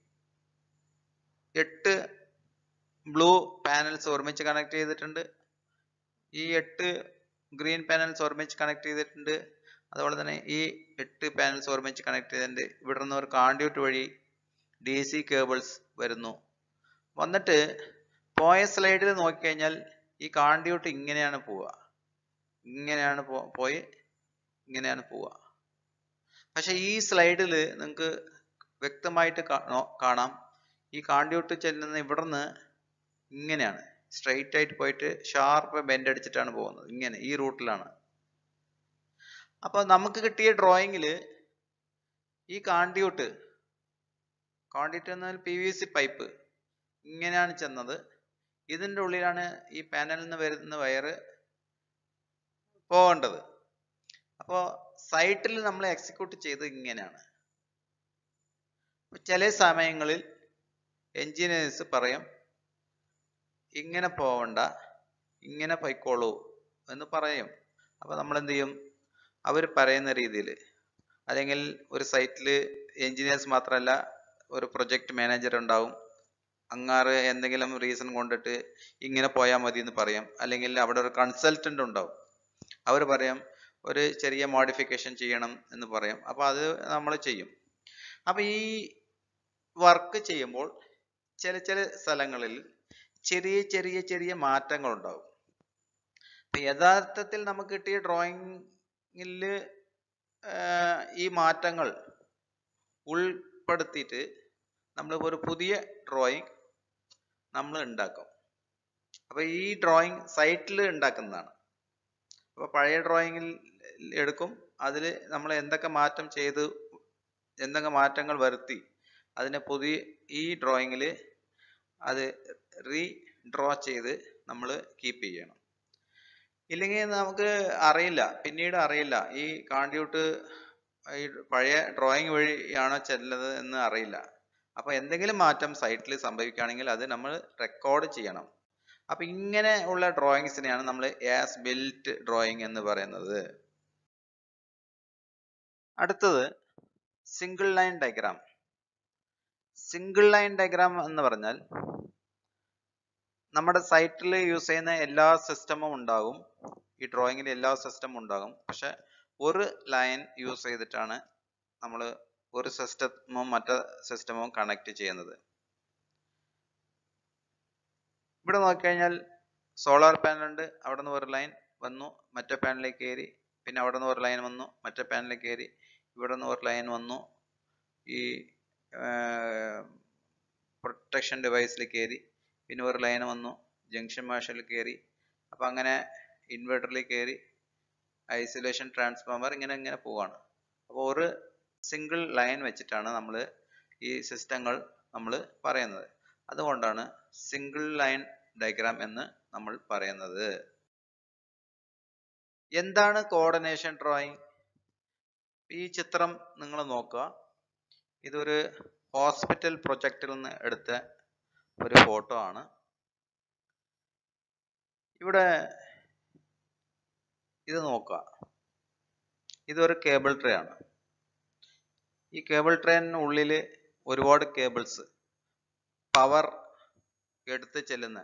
എട്ട് ബ്ലൂ പാനൽസ് ഒരുമിച്ച് കണക്ട് ചെയ്തിട്ടുണ്ട് ഈ എട്ട് ഗ്രീൻ പാനൽസ് ഒരുമിച്ച് കണക്ട് ചെയ്തിട്ടുണ്ട് അതുപോലെ തന്നെ ഈ എട്ട് പാനൽസ് ഒരുമിച്ച് കണക്ട് ചെയ്തിട്ടുണ്ട് ഇവിടെ നിന്ന് ഒരു കാണ്ട്യൂട്ട് വഴി ഡി സി കേബിൾസ് വരുന്നു വന്നിട്ട് പോയ സ്ലൈഡിൽ നോക്കിക്കഴിഞ്ഞാൽ ഈ കാണ്ട്യൂട്ട് ഇങ്ങനെയാണ് പോവുക ഇങ്ങനെയാണ് പോ പോയി ഇങ്ങനെയാണ് പോവുക പക്ഷെ ഈ സ്ലൈഡിൽ നിങ്ങൾക്ക് വ്യക്തമായിട്ട് കാ- നോ- കാണാം ഈ കാണ്ട്യൂട്ട് ചെല്ലുന്ന ഇവിടുന്ന് ഇങ്ങനെയാണ് സ്ട്രെയിറ്റ് ആയിട്ട് പോയിട്ട് ഷാർപ്പ് ബെൻഡ് അടിച്ചിട്ടാണ് പോകുന്നത് ഇങ്ങനെ ഈ റൂട്ടിലാണ് അപ്പൊ നമുക്ക് കിട്ടിയ ഡ്രോയിങ്ങിൽ ഈ കാണ്ട്യൂട്ട് കാണ്ട്യൂട്ട് എന്നാൽ പി വി സി പൈപ്പ് ഇങ്ങനെയാണ് ചെന്നത് ഇതിൻ്റെ ഉള്ളിലാണ് ഈ പാനലിൽ നിന്ന് വരുന്ന വയറ് പോകേണ്ടത് അപ്പോൾ സൈറ്റിൽ നമ്മൾ എക്സിക്യൂട്ട് ചെയ്ത് ഇങ്ങനെയാണ് അപ്പൊ ചില സമയങ്ങളിൽ എൻജിനീയേഴ്സ് പറയും ഇങ്ങനെ പോവണ്ട ഇങ്ങനെ പൊയ്ക്കോളൂ എന്ന് പറയും അപ്പോൾ നമ്മൾ എന്ത് ചെയ്യും അവർ പറയുന്ന രീതിയിൽ അല്ലെങ്കിൽ ഒരു സൈറ്റിൽ എൻജിനീയേഴ്സ് മാത്രമല്ല ഒരു പ്രൊജക്ട് മാനേജർ ഉണ്ടാവും അങ്ങാറ് എന്തെങ്കിലും റീസൺ കൊണ്ടിട്ട് ഇങ്ങനെ പോയാൽ മതി എന്ന് പറയും അല്ലെങ്കിൽ അവിടെ ഒരു കൺസൾട്ടന്റ് ഉണ്ടാവും അവർ പറയും ഒരു ചെറിയ മോഡിഫിക്കേഷൻ ചെയ്യണം എന്ന് പറയും അപ്പോൾ അത് നമ്മൾ ചെയ്യും അപ്പോൾ ഈ വർക്ക് ചെയ്യുമ്പോൾ ചില ചില സ്ഥലങ്ങളിൽ ചെറിയ ചെറിയ ചെറിയ മാറ്റങ്ങൾ ഉണ്ടാവും അപ്പൊ യഥാർത്ഥത്തിൽ നമുക്ക് കിട്ടിയ ഡ്രോയിങ്ങിൽ ഈ മാറ്റങ്ങൾ ഉൾപ്പെടുത്തിയിട്ട് നമ്മൾ ഒരു പുതിയ ഡ്രോയിങ് നമ്മൾ ഉണ്ടാക്കും അപ്പൊ ഈ ഡ്രോയിങ് സൈറ്റിൽ ഉണ്ടാക്കുന്നതാണ് അപ്പൊ പഴയ ഡ്രോയിങ്ങിൽ എടുക്കും അതിൽ നമ്മൾ എന്തൊക്കെ മാറ്റം ചെയ്തു എന്തൊക്കെ മാറ്റങ്ങൾ വരുത്തി അതിനെ പുതിയ ഈ ഡ്രോയിങ്ങിൽ അത് റീ ഡ്രോ ചെയ്ത് നമ്മൾ കീപ്പ് ചെയ്യണം ഇല്ലെങ്കിൽ നമുക്ക് അറിയില്ല പിന്നീട് അറിയില്ല ഈ കാണ്ട്യൂട്ട് ഈ പഴയ ഡ്രോയിങ് വഴിയാണോ ചെല്ലുന്നത് എന്ന് അറിയില്ല അപ്പൊ എന്തെങ്കിലും മാറ്റം സൈറ്റിൽ സംഭവിക്കുകയാണെങ്കിൽ അത് നമ്മൾ റെക്കോർഡ് ചെയ്യണം അപ്പൊ ഇങ്ങനെ ഉള്ള ഡ്രോയിങ്സിനെയാണ് നമ്മൾ ആസ് ബിൽറ്റ് ഡ്രോയിങ് എന്ന് പറയുന്നത് അടുത്തത് single line diagram single line diagram എന്ന് പറഞ്ഞാൽ നമ്മുടെ സൈറ്റിൽ യൂസ് ചെയ്യുന്ന എല്ലാ സിസ്റ്റമും ഉണ്ടാകും ഈ ഡ്രോയിങ്ങിൽ എല്ലാ സിസ്റ്റമും ഉണ്ടാകും പക്ഷെ ഒരു ലൈൻ യൂസ് ചെയ്തിട്ടാണ് നമ്മൾ ഒരു സിസ്റ്റമും മറ്റേ സിസ്റ്റമും കണക്ട് ചെയ്യുന്നത് ഇവിടെ നോക്കിക്കഴിഞ്ഞാൽ സോളാർ പാനൽ ഉണ്ട് അവിടെ നിന്ന് ഒരു ലൈൻ വന്നു മറ്റേ പാനലിലേക്ക് കയറി പിന്നെ അവിടെ നിന്ന് ഒരു ലൈൻ വന്നു മറ്റേ പാനലിലേക്ക് കയറി ഇവിടെ നിന്ന് ഒരു ലൈൻ വന്നു ഈ പ്രൊട്ടക്ഷൻ ഡിവൈസിൽ കയറി പിന്നെ ഒരു ലൈൻ വന്നു ജംഗ്ഷൻ മാഷയിൽ കയറി അപ്പം അങ്ങനെ ഇൻവെർട്ടറിൽ കയറി ഐസൊലേഷൻ ട്രാൻസ്ഫോമർ ഇങ്ങനെ ഇങ്ങനെ പോവാണ് അപ്പോൾ ഒരു സിംഗിൾ ലൈൻ വെച്ചിട്ടാണ് നമ്മൾ ഈ സിസ്റ്റങ്ങൾ നമ്മൾ പറയുന്നത് അതുകൊണ്ടാണ് സിംഗിൾ ലൈൻ ഡയഗ്രാം എന്ന് നമ്മൾ പറയുന്നത് എന്താണ് കോർഡിനേഷൻ ഡ്രോയിങ് ഈ ചിത്രം നിങ്ങൾ നോക്കുക ഇതൊരു ഹോസ്പിറ്റൽ പ്രൊജക്റ്റിൽ നിന്ന് എടുത്ത ഒരു ഫോട്ടോ ആണ് ഇവിടെ ഇത് നോക്കുക ഇതൊരു കേബിൾ ട്രേ ആണ് ഈ കേബിൾ ട്രെയിനുള്ളിൽ ഒരുപാട് കേബിൾസ് പവർ എടുത്ത് ചെല്ലുന്ന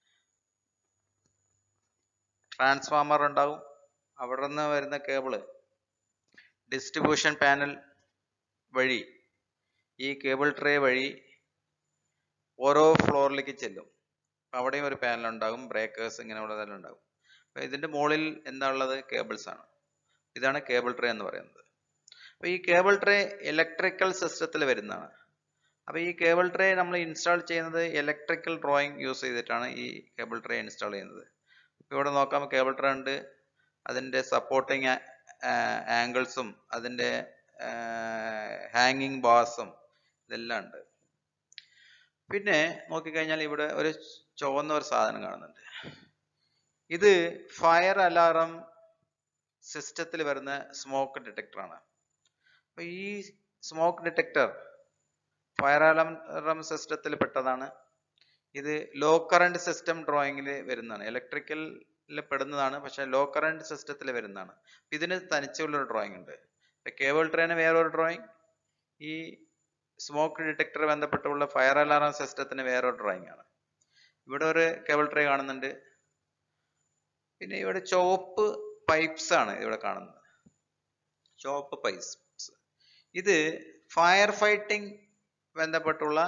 ട്രാൻസ്ഫോമർ ഉണ്ടാവും അവിടെ നിന്ന് വരുന്ന കേബിള് ഡിസ്ട്രിബ്യൂഷൻ പാനൽ വഴി ഈ കേബിൾ ട്രേ വഴി ഓരോ ഫ്ലോറിലേക്ക് ചെല്ലും അവിടെയും ഒരു പാനൽ ഉണ്ടാകും ബ്രേക്കേഴ്സ് ഇങ്ങനെ ഉള്ളതെല്ലാം ഉണ്ടാകും അപ്പോൾ ഇതിൻ്റെ മുകളിൽ എന്താ ഉള്ളത് കേബിൾസ് ആണ് ഇതാണ് കേബിൾ ട്രേ എന്ന് പറയുന്നത് അപ്പോൾ ഈ കേബിൾ ട്രേ ഇലക്ട്രിക്കൽ സിസ്റ്റത്തിൽ വരുന്നതാണ് അപ്പോൾ ഈ കേബിൾ ട്രേ നമ്മൾ ഇൻസ്റ്റാൾ ചെയ്യുന്നത് ഇലക്ട്രിക്കൽ ഡ്രോയിങ് യൂസ് ചെയ്തിട്ടാണ് ഈ കേബിൾ ട്രേ ഇൻസ്റ്റാൾ ചെയ്യുന്നത് ഇപ്പോൾ ഇവിടെ നോക്കാം കേബിൾ ട്രേ ഉണ്ട് അതിൻ്റെ സപ്പോർട്ടിങ് ആംഗിൾസും അതിൻ്റെ ഹാങ്ങിങ് ബാസും ഇതെല്ലാം ഉണ്ട് പിന്നെ നോക്കിക്കഴിഞ്ഞാൽ ഇവിടെ ഒരു ചുവന്ന ഒരു സാധനം കാണുന്നുണ്ട് ഇത് ഫയർ അലാറം സിസ്റ്റത്തിൽ വരുന്ന സ്മോക്ക് ഡിറ്റക്ടറാണ് അപ്പോൾ ഈ സ്മോക്ക് ഡിറ്റക്ടർ ഫയർ അലാറം സിസ്റ്റത്തിൽ പെട്ടതാണ് ഇത് ലോ കറണ്ട് സിസ്റ്റം ഡ്രോയിങ്ങിൽ വരുന്നതാണ് ഇലക്ട്രിക്കലിൽ പെടുന്നതാണ് പക്ഷെ ലോ കറണ്ട് സിസ്റ്റത്തിൽ വരുന്നതാണ് ഇതിന് തനിച്ചുള്ളൊരു ഡ്രോയിങ് ഉണ്ട് കേബിൾ ട്രെയിന് വേറൊരു ഡ്രോയിങ് ഈ സ്മോക്ക് ഡിറ്റക്ടർ ബന്ധപ്പെട്ടുള്ള ഫയർ അലാറം സിസ്റ്റത്തിന് വേറൊരു ഡ്രോയിങ് ആണ് ഇവിടെ ഒരു കേബിൾ ട്രേ കാണുന്നുണ്ട് പിന്നെ ഇവിടെ ചുവപ്പ് പൈപ്സ് ആണ് ഇവിടെ കാണുന്നത് ചുവപ്പ് പൈപ്സ് ഇത് ഫയർ ഫൈറ്റിംഗ് ബന്ധപ്പെട്ടുള്ള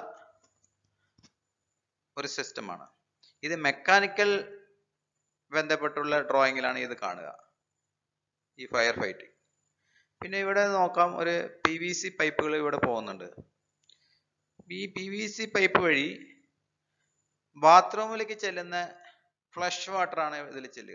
ഒരു സിസ്റ്റമാണ് ഇത് മെക്കാനിക്കൽ ബന്ധപ്പെട്ടുള്ള ഡ്രോയിങ്ങിലാണ് ഇത് കാണുക ഈ ഫയർ ഫൈറ്റിംഗ് പിന്നെ ഇവിടെ നോക്കാം ഒരു പി വി സി പൈപ്പുകൾ ഇവിടെ പോകുന്നുണ്ട് ഈ പി വി സി പൈപ്പ് വഴി ബാത്റൂമിലേക്ക് ചെല്ലുന്ന ഫ്ലഷ് വാട്ടർ ആണ് ഇതിൽ ചെല്ലുക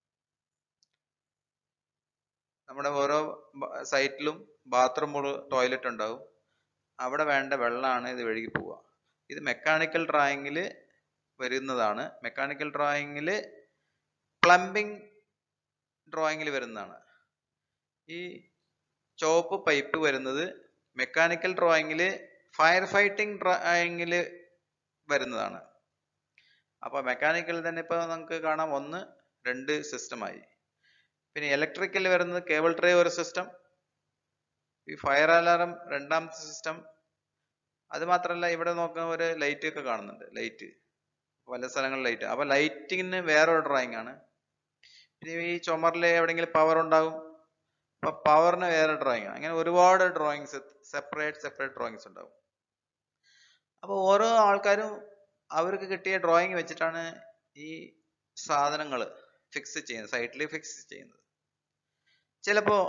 നമ്മുടെ ഓരോ സൈറ്റിലും ബാത്റൂമുകൾ ടോയ്ലറ്റ് ഉണ്ടാവും അവിടെ വേണ്ട വെള്ളമാണ് ഇത് ഒഴുകി പോവുക ഇത് മെക്കാനിക്കൽ ഡ്രോയിങ്ങിൽ വരുന്നതാണ് മെക്കാനിക്കൽ ഡ്രോയിങ്ങിൽ പ്ലംബിംഗ് ഡ്രോയിങ്ങിൽ വരുന്നതാണ് ഈ ചുവപ്പ് പൈപ്പ് വരുന്നത് മെക്കാനിക്കൽ ഡ്രോയിങ്ങിൽ ഫയർ ഫൈറ്റിംഗ് ഡ്രോയിങ്ങിൽ വരുന്നതാണ് അപ്പോൾ മെക്കാനിക്കൽ തന്നെ ഇപ്പോൾ നമുക്ക് കാണാം ഒന്ന് രണ്ട് സിസ്റ്റമായി പിന്നെ ഇലക്ട്രിക്കൽ വരുന്നത് കേബിൾ ട്രേ ഒരു സിസ്റ്റം ഈ ഫയർ അലാറം രണ്ടാമത്തെ സിസ്റ്റം അത് മാത്രമല്ല ഇവിടെ നോക്കുന്ന ഒരു ലൈറ്റ് ഒക്കെ കാണുന്നുണ്ട് ലൈറ്റ് പല സ്ഥലങ്ങളിൽ ലൈറ്റ് അപ്പൊ ലൈറ്റിങ്ങിന് വേറൊരു ഡ്രോയിങ് ആണ് പിന്നെ ഈ ചുമറിൽ എവിടെയെങ്കിലും പവർ ഉണ്ടാകും അപ്പൊ പവറിന് വേറെ ഡ്രോയിങ് ആണ് അങ്ങനെ ഒരുപാട് ഡ്രോയിങ്സ് സെപ്പറേറ്റ് സെപ്പറേറ്റ് ഡ്രോയിങ്സ് ഉണ്ടാവും അപ്പൊ ഓരോ ആൾക്കാരും അവർക്ക് കിട്ടിയ ഡ്രോയിങ് വെച്ചിട്ടാണ് ഈ സാധനങ്ങൾ ഫിക്സ് ചെയ്യുന്നത് സൈറ്റിൽ ഫിക്സ് ചെയ്യുന്നത് ചിലപ്പോ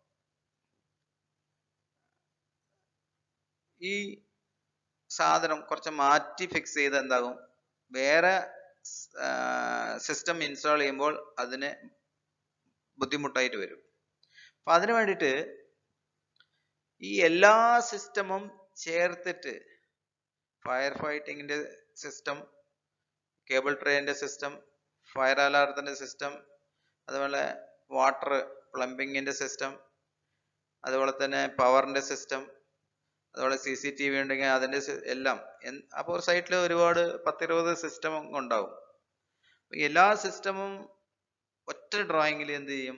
ഈ സാധനം കുറച്ച് മാറ്റി ഫിക്സ് ചെയ്ത് എന്താകും വേറെ സിസ്റ്റം ഇൻസ്റ്റാൾ ചെയ്യുമ്പോൾ അതിന് ബുദ്ധിമുട്ടായിട്ട് വരും അപ്പൊ അതിനു വേണ്ടിയിട്ട് ഈ എല്ലാ സിസ്റ്റമും ചേർത്തിട്ട് ഫയർ ഫൈറ്റിങ്ങിന്റെ സിസ്റ്റം കേബിൾ ട്രെയിനിന്റെ സിസ്റ്റം ഫയർ അലാറത്തിന്റെ സിസ്റ്റം അതുപോലെ വാട്ടർ പ്ലംബിങ്ങിന്റെ സിസ്റ്റം അതുപോലെ തന്നെ പവറിന്റെ സിസ്റ്റം അതുപോലെ സി സി ടി വി ഉണ്ടെങ്കിൽ അതിന്റെ എല്ലാം അപ്പോൾ ഒരു സൈറ്റിൽ ഒരുപാട് പത്തിരുപത് സിസ്റ്റം ഉണ്ടാവും എല്ലാ സിസ്റ്റമും ഒറ്റ ഡ്രോയിങ്ങിൽ എന്ത് ചെയ്യും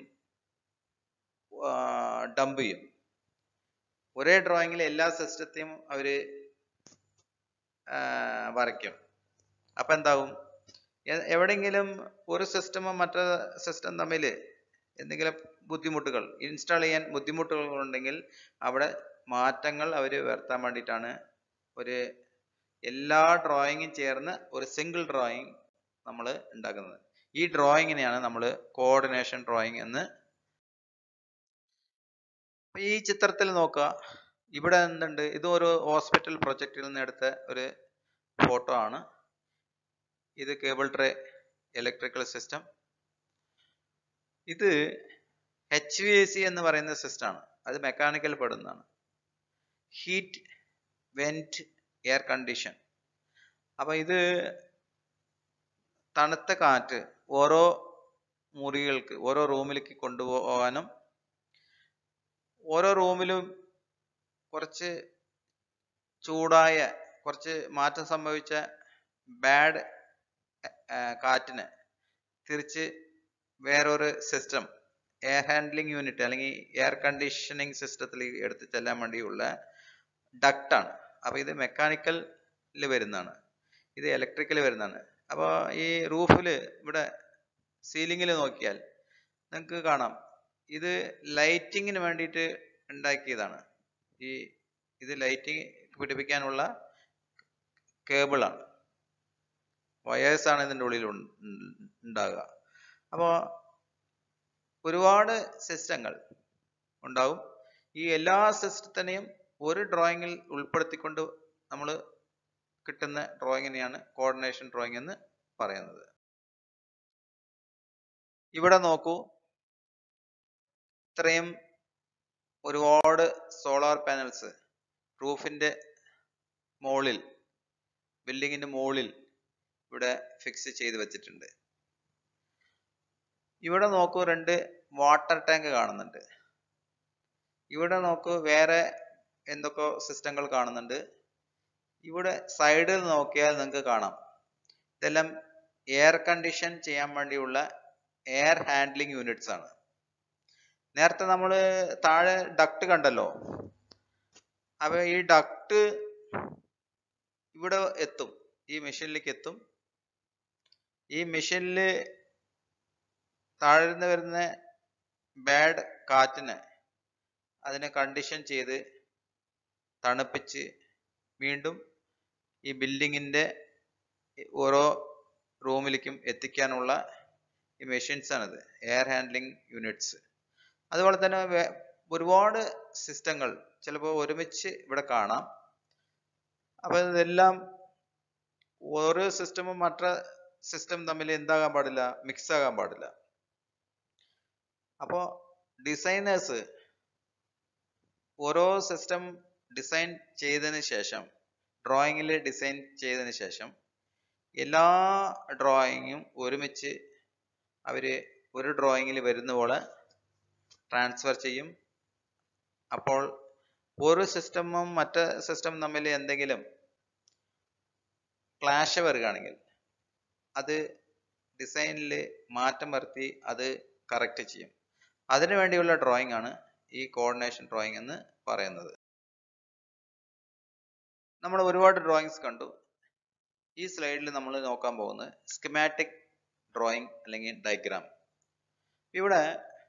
ഡംപ് ചെയ്യും ഒരേ ഡ്രോയിങ്ങിൽ എല്ലാ സിസ്റ്റത്തെയും അവര് വരയ്ക്കും അപ്പൊ എന്താവും എവിടെയെങ്കിലും ഒരു സിസ്റ്റമും മറ്റേ സിസ്റ്റം തമ്മിൽ എന്തെങ്കിലും ബുദ്ധിമുട്ടുകൾ ഇൻസ്റ്റാൾ ചെയ്യാൻ ബുദ്ധിമുട്ടുകൾ ഉണ്ടെങ്കിൽ അവിടെ മാറ്റങ്ങൾ അവർ വരുത്താൻ വേണ്ടിയിട്ടാണ് ഒരു എല്ലാ ഡ്രോയിങ്ങും ചേർന്ന് ഒരു സിംഗിൾ ഡ്രോയിങ് നമ്മൾ ഉണ്ടാക്കുന്നത് ഈ ഡ്രോയിങ്ങിനെയാണ് നമ്മൾ കോർഡിനേഷൻ ഡ്രോയിങ് എന്ന് അപ്പൊ ഈ ചിത്രത്തിൽ നോക്കുക ഇവിടെ എന്തുണ്ട് ഇത് ഒരു ഹോസ്പിറ്റൽ പ്രൊജക്റ്റിൽ നിന്ന് എടുത്ത ഒരു ഫോട്ടോ ആണ് ഇത് കേബിൾ ട്രേ ഇലക്ട്രിക്കൽ സിസ്റ്റം ഇത് എച്ച് വി എ സി എന്ന് പറയുന്ന സിസ്റ്റം ആണ് അത് മെക്കാനിക്കൽ പെടുന്നതാണ് ഹീറ്റ് വെന്റ് എയർ കണ്ടീഷൻ അപ്പൊ ഇത് തണുത്ത കാറ്റ് ഓരോ മുറികൾക്ക് ഓരോ റൂമിലേക്ക് കൊണ്ടുപോകാനും ഓരോ റൂമിലും കുറച്ച് ചൂടായ കുറച്ച് മാറ്റം സംഭവിച്ച ബാഡ് കാറ്റിന് തിരിച്ച് വേറൊരു സിസ്റ്റം എയർ ഹാൻഡ്ലിംഗ് യൂണിറ്റ് അല്ലെങ്കിൽ എയർ കണ്ടീഷനിങ് സിസ്റ്റത്തിൽ എടുത്ത് ചെല്ലാൻ വേണ്ടിയുള്ള ഡക്റ്റ് ആണ് അപ്പൊ ഇത് മെക്കാനിക്കലിൽ വരുന്നതാണ് ഇത് ഇലക്ട്രിക്കൽ വരുന്നതാണ് അപ്പോൾ ഈ റൂഫിൽ ഇവിടെ സീലിങ്ങിൽ നോക്കിയാൽ നിങ്ങൾക്ക് കാണാം ഇത് ലൈറ്റിങ്ങിന് വേണ്ടിയിട്ട് ഉണ്ടാക്കിയതാണ് ഈ ഇത് ലൈറ്റിംഗ് പിടിപ്പിക്കാനുള്ള കേബിളാണ് വയേഴ്സ് ആണ് ഇതിൻ്റെ ഉള്ളിൽ ഉൺ- ഉൺ- ഉണ്ടാകുക അപ്പോൾ ഒരുപാട് സിസ്റ്റങ്ങൾ ഉണ്ടാവും ഈ എല്ലാ സിസ്റ്റത്തിനെയും ഒരു ഡ്രോയിങ്ങിൽ ഉൾപ്പെടുത്തിക്കൊണ്ട് നമ്മൾ കിട്ടുന്ന ഡ്രോയിങ്ങിനെയാണ് കോർഡിനേഷൻ ഡ്രോയിങ് എന്ന് പറയുന്നത് ഇവിടെ നോക്കൂ ഇത്രയും ഒരുപാട് സോളാർ പാനൽസ് റൂഫിന്റെ മുകളിൽ ബിൽഡിങ്ങിന്റെ മുകളിൽ ഇവിടെ ഫിക്സ് ചെയ്ത് വെച്ചിട്ടുണ്ട് ഇവിടെ നോക്കൂ രണ്ട് വാട്ടർ ടാങ്ക് കാണുന്നുണ്ട് ഇവിടെ നോക്കൂ വേറെ എന്തൊക്കെ സിസ്റ്റങ്ങൾ കാണുന്നുണ്ട് ഇവിടെ സൈഡിൽ നോക്കിയാൽ നിങ്ങൾക്ക് കാണാം ഇതെല്ലാം എയർ കണ്ടീഷൻ ചെയ്യാൻ വേണ്ടിയുള്ള എയർ ഹാൻഡ്ലിംഗ് യൂണിറ്റ്സ് ആണ് നേരത്തെ നമ്മൾ താഴെ ഡക്ട് കണ്ടല്ലോ അപ്പൊ ഈ ഡക്ട് ഇവിടെ എത്തും ഈ മെഷീനിലേക്ക് എത്തും ഈ മെഷീനിൽ താഴെ നിന്ന് വരുന്ന ബാഡ് കാറ്റിനെ അതിനെ കണ്ടീഷൻ ചെയ്ത് തണുപ്പിച്ച് വീണ്ടും ഈ ബിൽഡിങ്ങിന്റെ ഓരോ റൂമിലേക്കും എത്തിക്കാനുള്ള ഈ മെഷീൻസ് ആണിത് എയർ ഹാൻഡ്ലിംഗ് യൂണിറ്റ്സ് അതുപോലെ തന്നെ വേ- ഒരുപാട് സിസ്റ്റങ്ങൾ ചിലപ്പോൾ ഒരുമിച്ച് ഇവിടെ കാണാം അപ്പൊ ഇതെല്ലാം ഓരോ സിസ്റ്റമും മറ്റ സിസ്റ്റം തമ്മിൽ എന്താകാൻ പാടില്ല മിക്സ് ആകാൻ പാടില്ല അപ്പോൾ ഡിസൈനേഴ്സ് ഓരോ സിസ്റ്റം ഡിസൈൻ ചെയ്തതിന് ശേഷം ഡ്രോയിങ്ങിൽ ഡിസൈൻ ചെയ്തതിന് ശേഷം എല്ലാ ഡ്രോയിങ്ങും ഒരുമിച്ച് അവര് ഒരു ഡ്രോയിങ്ങിൽ വരുന്ന പോലെ ട്രാൻസ്ഫർ ചെയ്യും അപ്പോൾ ഒരു സിസ്റ്റമും മറ്റ് സിസ്റ്റം തമ്മിൽ എന്തെങ്കിലും ക്ലാഷ് വരികയാണെങ്കിൽ അത് ഡിസൈനിൽ മാറ്റം വരുത്തി അത് കറക്റ്റ് ചെയ്യും അതിനു വേണ്ടിയുള്ള ഡ്രോയിങ് ആണ് ഈ കോർഡിനേഷൻ ഡ്രോയിങ് എന്ന് പറയുന്നത് നമ്മൾ ഒരുപാട് ഡ്രോയിങ്സ് കണ്ടു ഈ സ്ലൈഡിൽ നമ്മൾ നോക്കാൻ പോകുന്നത് സ്കിമാറ്റിക് ഡ്രോയിങ് അല്ലെങ്കിൽ ഡയഗ്രാം ഇവിടെ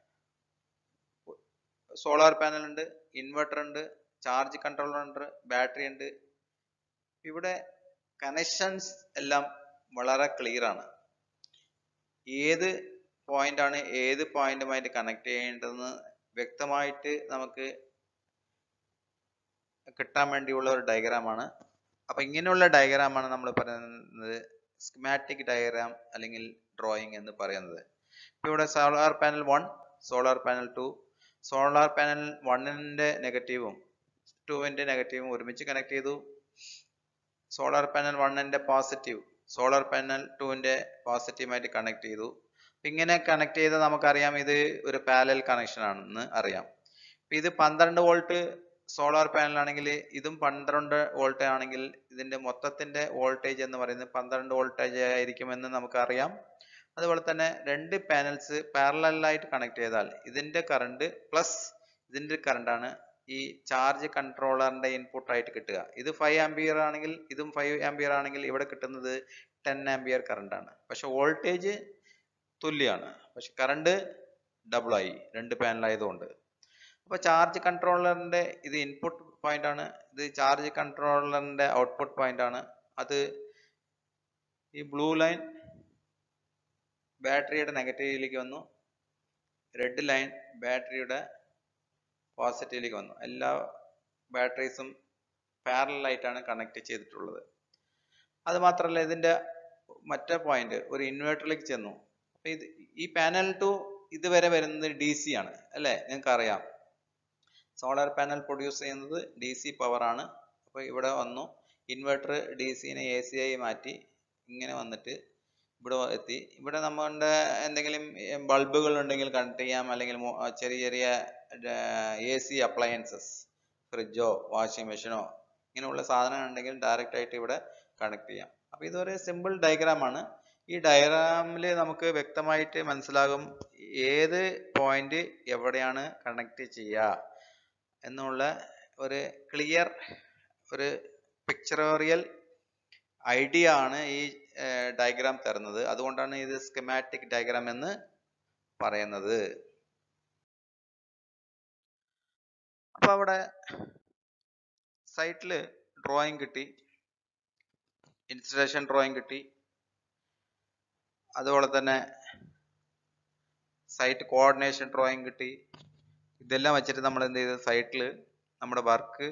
സോളാർ പാനൽ ഉണ്ട് ഇൻവെർട്ടർ ഉണ്ട് ചാർജ് കൺട്രോളർ ഉണ്ട് ബാറ്ററി ഉണ്ട് ഇവിടെ കണക്ഷൻസ് എല്ലാം വളരെ ക്ലിയർ ആണ് ഏത് പോയിന്റ് ആണ് ഏത് പോയിന്റുമായിട്ട് കണക്ട് ചെയ്യേണ്ടതെന്ന് വ്യക്തമായിട്ട് നമുക്ക് കിട്ടാൻ വേണ്ടിയുള്ള ഒരു ഡയഗ്രാം ആണ് അപ്പൊ ഇങ്ങനെയുള്ള ഡയഗ്രാം ആണ് നമ്മൾ പറയുന്നത് സ്കിമാറ്റിക് ഡയഗ്രാം അല്ലെങ്കിൽ ഡ്രോയിങ് എന്ന് പറയുന്നത് ഇപ്പൊ ഇവിടെ solar panel one solar panel two solar panel വണ്ണിന്റെ നെഗറ്റീവും ടുവിന്റെ നെഗറ്റീവും ഒരുമിച്ച് കണക്ട് ചെയ്തു സോളാർ പാനൽ വണ്ണിന്റെ പോസിറ്റീവ് സോളാർ പാനൽ ടുവിന്റെ പോസിറ്റീവുമായിട്ട് കണക്ട് ചെയ്തു അപ്പൊ ഇങ്ങനെ കണക്ട് ചെയ്ത് നമുക്കറിയാം ഇത് ഒരു പാരലൽ കണക്ഷൻ ആണെന്ന് അറിയാം ഇപ്പൊ ഇത് പന്ത്രണ്ട് വോൾട്ട് സോളാർ പാനൽ ആണെങ്കിൽ ഇതും പന്ത്രണ്ട് വോൾട്ട് ആണെങ്കിൽ ഇതിന്റെ മൊത്തത്തിന്റെ വോൾട്ടേജ് എന്ന് പറയുന്നത് പന്ത്രണ്ട് വോൾട്ടേജ് ആയിരിക്കുമെന്ന് നമുക്കറിയാം അതുപോലെ തന്നെ രണ്ട് പാനൽസ് പാരലായിട്ട് കണക്ട് ചെയ്താൽ ഇതിന്റെ കറണ്ട് പ്ലസ് ഇതിന്റെ കറണ്ട് ആണ് ഈ ചാർജ് കൺട്രോളറിന്റെ ഇൻപുട്ട് ആയിട്ട് കിട്ടുക ഇത് ഫൈവ് ആംബിയർ ആണെങ്കിൽ ഇതും ഫൈവ് ആംബിയർ ആണെങ്കിൽ ഇവിടെ കിട്ടുന്നത് ടെൻ ആംബിയർ കറണ്ട് ആണ് പക്ഷെ വോൾട്ടേജ് തുല്യമാണ് പക്ഷെ കറണ്ട് ഡബിൾ ആയി രണ്ട് പാനൽ ആയതുകൊണ്ട് അപ്പൊ ചാർജ് കൺട്രോളറിന്റെ ഇത് ഇൻപുട്ട് പോയിന്റ് ആണ് ഇത് ചാർജ് കൺട്രോളറിന്റെ ഔട്ട്പുട്ട് പോയിന്റ് ആണ് അത് ഈ ബ്ലൂ ലൈൻ ബാറ്ററിയുടെ നെഗറ്റീവിലേക്ക് വന്നു റെഡ് ലൈൻ ബാറ്ററിയുടെ പോസിറ്റീവിലേക്ക് വന്നു എല്ലാ ബാറ്ററീസും പാരലൽ ആയിട്ടാണ് കണക്ട് ചെയ്തിട്ടുള്ളത് അത് മാത്രമല്ല ഇതിന്റെ മറ്റേ പോയിന്റ് ഒരു ഇൻവേർട്ടറിലേക്ക് ചെന്നു അപ്പൊ ഇത് ഈ പാനൽ ടു ഇതുവരെ വരുന്നത് ഡി സി ആണ് അല്ലേ നിങ്ങൾക്ക് അറിയാം സോളാർ പാനൽ പ്രൊഡ്യൂസ് ചെയ്യുന്നത് ഡി സി പവർ ആണ് അപ്പോൾ ഇവിടെ വന്നു ഇൻവെർട്ടർ ഡി സിനെ എ സി ആയി മാറ്റി ഇങ്ങനെ വന്നിട്ട് ഇവിടെ എത്തി ഇവിടെ നമ്മളുടെ എന്തെങ്കിലും ബൾബുകൾ ഉണ്ടെങ്കിൽ കണക്ട് ചെയ്യാം അല്ലെങ്കിൽ മോ- ചെറിയ ചെറിയ എ സി അപ്ലയൻസസ് ഫ്രിഡ്ജോ വാഷിംഗ് മെഷീനോ ഇങ്ങനെയുള്ള സാധനം ഉണ്ടെങ്കിൽ ഡയറക്റ്റ് ആയിട്ട് ഇവിടെ കണക്ട് ചെയ്യാം അപ്പോൾ ഇതൊരു സിമ്പിൾ ഡയഗ്രാം ആണ് ഈ ഡയഗ്രാമിൽ നമുക്ക് വ്യക്തമായിട്ട് മനസ്സിലാകും ഏത് പോയിന്റ് എവിടെയാണ് കണക്ട് ചെയ്യുക എന്നുള്ള ഒരു ക്ലിയർ ഒരു പിക്ചറോറിയൽ ഐഡിയ ആണ് ഈ ഡയഗ്രാം തരുന്നത് അതുകൊണ്ടാണ് ഇത് സ്കെമാറ്റിക് ഡയഗ്രാം എന്ന് പറയുന്നത് അപ്പൊ അവിടെ സൈറ്റിൽ ഡ്രോയിങ് കിട്ടി ഇൻസ്റ്റലേഷൻ ഡ്രോയിങ് കിട്ടി അതുപോലെ തന്നെ സൈറ്റ് കോർഡിനേഷൻ ഡ്രോയിങ് കിട്ടി ഇതെല്ലാം വെച്ചിട്ട് നമ്മൾ എന്ത് ചെയ്തു സൈറ്റിൽ നമ്മുടെ വർക്ക്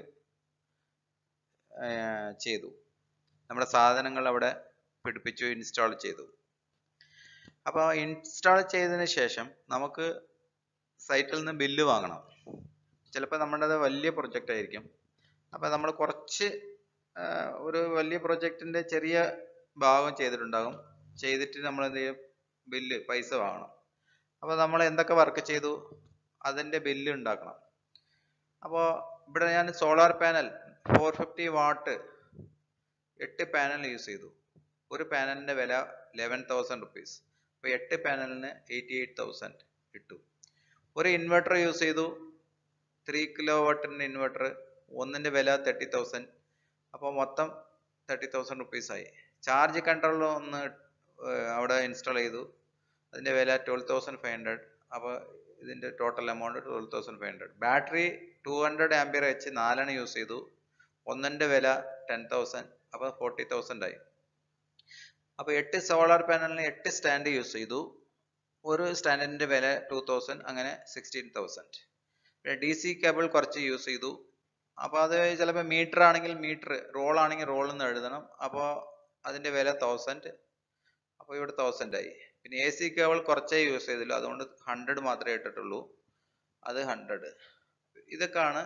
ചെയ്തു നമ്മുടെ സാധനങ്ങൾ അവിടെ പിടിപ്പിച്ചു ഇൻസ്റ്റാൾ ചെയ്തു അപ്പോൾ ഇൻസ്റ്റാൾ ചെയ്തതിന് ശേഷം നമുക്ക് സൈറ്റിൽ നിന്ന് ബില്ല് വാങ്ങണം ചിലപ്പോൾ നമ്മുടേത് വലിയ പ്രൊജക്റ്റ് ആയിരിക്കും അപ്പോൾ നമ്മൾ കുറച്ച് ആ, ഒരു വലിയ പ്രൊജക്റ്റിന്റെ ചെറിയ ഭാഗം ചെയ്തിട്ടുണ്ടാകും ചെയ്തിട്ട് നമ്മൾ എന്ത് ചെയ്യും ബില്ല് പൈസ വാങ്ങണം അപ്പോൾ നമ്മൾ എന്തൊക്കെ വർക്ക് ചെയ്തു അതിന്റെ ബില്ല് ഉണ്ടാക്കണം അപ്പോൾ ഇവിടെ ഞാൻ solar panel four fifty watt എട്ട് പാനൽ യൂസ് ചെയ്തു ഒരു പാനലിന്റെ വില ലെവൻ തൗസൻഡ് റുപ്പീസ് അപ്പോൾ എട്ട് പാനലിന് എയ്റ്റി എയ്റ്റ് തൗസൻഡ് കിട്ടും ഒരു ഇൻവെർട്ടർ യൂസ് ചെയ്തു ത്രീ കിലോ വാട്ടിൻ്റെ ഇൻവെർട്ടർ ഒന്നിന്റെ വില തേർട്ടി തൗസൻഡ് അപ്പോൾ മൊത്തം തേർട്ടി തൗസൻഡ് റുപ്പീസ് ആയി ചാർജ് കൺട്രോൾ ഒന്ന് ഏർ അവിടെ ഇൻസ്റ്റാൾ ചെയ്തു അതിന്റെ വില ട്വൽവ് തൗസൻഡ് ഫൈവ് ഹൺഡ്രഡ് അപ്പോൾ ഇതിന്റെ total amount twelve thousand five hundred battery two hundred ampere വെച്ച് നാലെണ്ണം യൂസ് ചെയ്തു ഒന്നിന്റെ വില ടെൻ തൗസൻഡ് അപ്പോൾ ഫോർട്ടി തൗസൻഡ് ആയി അപ്പോൾ എട്ട് സോളാർ പാനലിന് എട്ട് സ്റ്റാൻഡ് യൂസ് ചെയ്തു ഒരു സ്റ്റാൻഡിന്റെ വില ടു തൗസൻഡ് അങ്ങനെ sixteen thousand D C cable കുറച്ച് യൂസ് ചെയ്തു അപ്പോൾ അത് ചിലപ്പോൾ മീറ്റർ ആണെങ്കിൽ മീറ്റർ റോൾ ആണെങ്കിൽ റോൾ എന്ന് എഴുതണം അപ്പോൾ അതിന്റെ വില തൗസൻഡ് അപ്പോൾ ഇവിടെ തൗസൻഡ് ആയി പിന്നെ എ സി കേബിൾ കുറച്ചേ യൂസ് ചെയ്തുള്ളൂ അതുകൊണ്ട് ഹൺഡ്രഡ് മാത്രമേ ഇട്ടിട്ടുള്ളൂ അത് ഹൺഡ്രഡ് ഇതൊക്കെയാണ്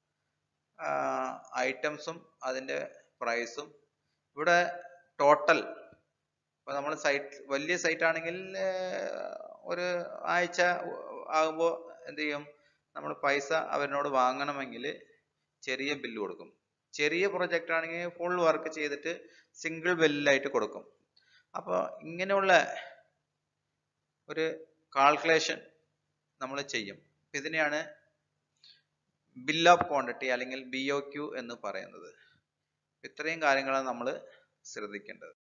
ഐറ്റംസും അതിന്റെ പ്രൈസും ഇവിടെ ടോട്ടൽ ഇപ്പൊ നമ്മൾ സൈറ്റ് വലിയ സൈറ്റ് ആണെങ്കിൽ ഏർ, ഒരു ആഴ്ച ആകുമ്പോൾ എന്ത് ചെയ്യും നമ്മൾ പൈസ അവരിനോട് വാങ്ങണമെങ്കിൽ ചെറിയ ബില്ല് കൊടുക്കും ചെറിയ പ്രൊജക്റ്റ് ആണെങ്കിൽ ഫുൾ വർക്ക് ചെയ്തിട്ട് സിംഗിൾ ബില്ലായിട്ട് കൊടുക്കും അപ്പോൾ ഇങ്ങനെയുള്ള ഒരു കാൽക്കുലേഷൻ നമ്മൾ ചെയ്യും ഇതിനെയാണ് ബിൽ ഓഫ് ക്വാണ്ടിറ്റി അല്ലെങ്കിൽ ബി ഒ ക്യു എന്ന് പറയുന്നത് ഇത്രയും കാര്യങ്ങളാണ് നമ്മൾ ശ്രദ്ധിക്കേണ്ടത്